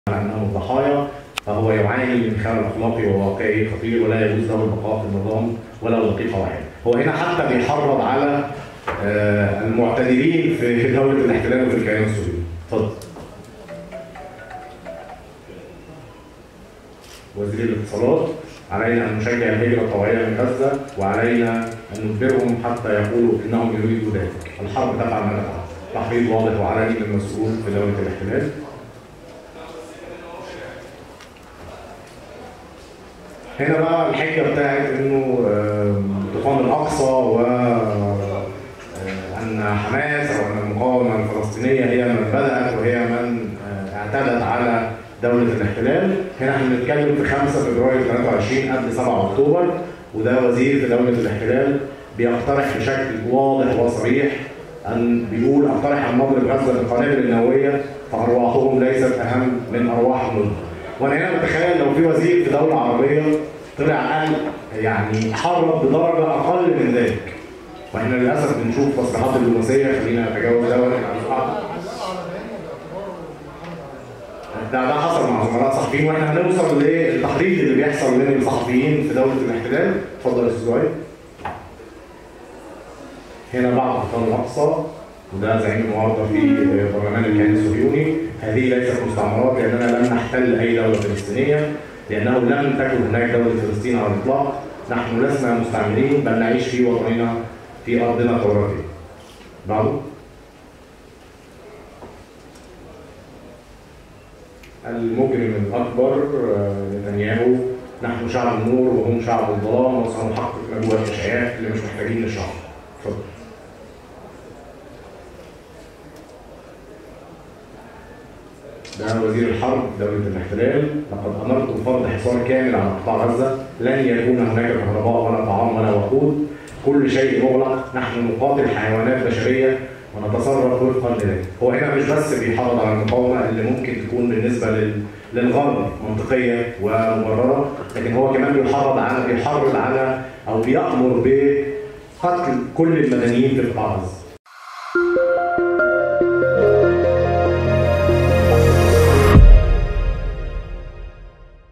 على انهم الضحايا فهو يعاني من خلل اخلاقي وواقعي خطير ولا يجوز له البقاء في النظام ولو دقيقه واحده. هو هنا حتى بيحرض على آه، المعتدلين في دوله الاحتلال وفي الكيان الصهيوني. اتفضل. وزير الاتصالات علينا ان نشجع الهجره الطوعيه من غزه وعلينا ان نجبرهم حتى يقولوا انهم يريدوا ذلك. الحرب تفعل ما تفعل. تحريض واضح وعلني من مسؤول في دوله الاحتلال. هنا بقى الحجه بتاعت انه آم، طوفان الاقصى و آه، ان حماس او ان المقاومه الفلسطينيه هي من بدات وهي من آه، اعتدت على دوله الاحتلال هنا احنا بنتكلم في 5 فبراير 23 قبل 7 اكتوبر وده وزير في دوله الاحتلال بيقترح بشكل واضح وصريح ان بيقول اقترح ان نضرب غزه بالقنابل النوويه فارواحهم ليست اهم من ارواح المدن. وانا هنا بتخيل لو في وزير في دوله عربيه طلع قال يعني حرض بدرجه اقل من ذلك. واحنا للاسف بنشوف تصريحات دبلوماسيه خلينا نتجاوز دوت ده ده حصل مع زملاء صحفيين واحنا هنوصل للتحريض اللي بيحصل بين الصحفيين في دوله الاحتلال اتفضل يا استاذ وائل هنا بعض ابطال الاقصى وده زعيم المعارضه في برلمان الكيان الصهيوني هذه ليست مستعمرات لاننا لم نحتل اي دوله فلسطينيه لانه لم تكن هناك دوله فلسطين على الاطلاق نحن لسنا مستعمرين بل نعيش في وطننا في ارضنا التوراتيه بعده المجرم الاكبر آه، نتنياهو نحن شعب النور وهم شعب الظلام وسنحقق نبوة اشعياء اللي مش محتاجين للشعب اتفضل ده وزير الحرب دولة الاحتلال لقد أمرت بفرض حصار كامل على قطاع غزة لن يكون هناك كهرباء ولا طعام ولا وقود كل شيء مغلق نحن نقاتل حيوانات بشرية ونتصرف وفقا لذلك هو هنا مش بس بيحرض على المقاومة اللي ممكن تكون بالنسبة لل... للغرب منطقية ومبررة لكن هو كمان بيحرض على بيحرض على أو بيأمر بقتل كل المدنيين في قطاع غزة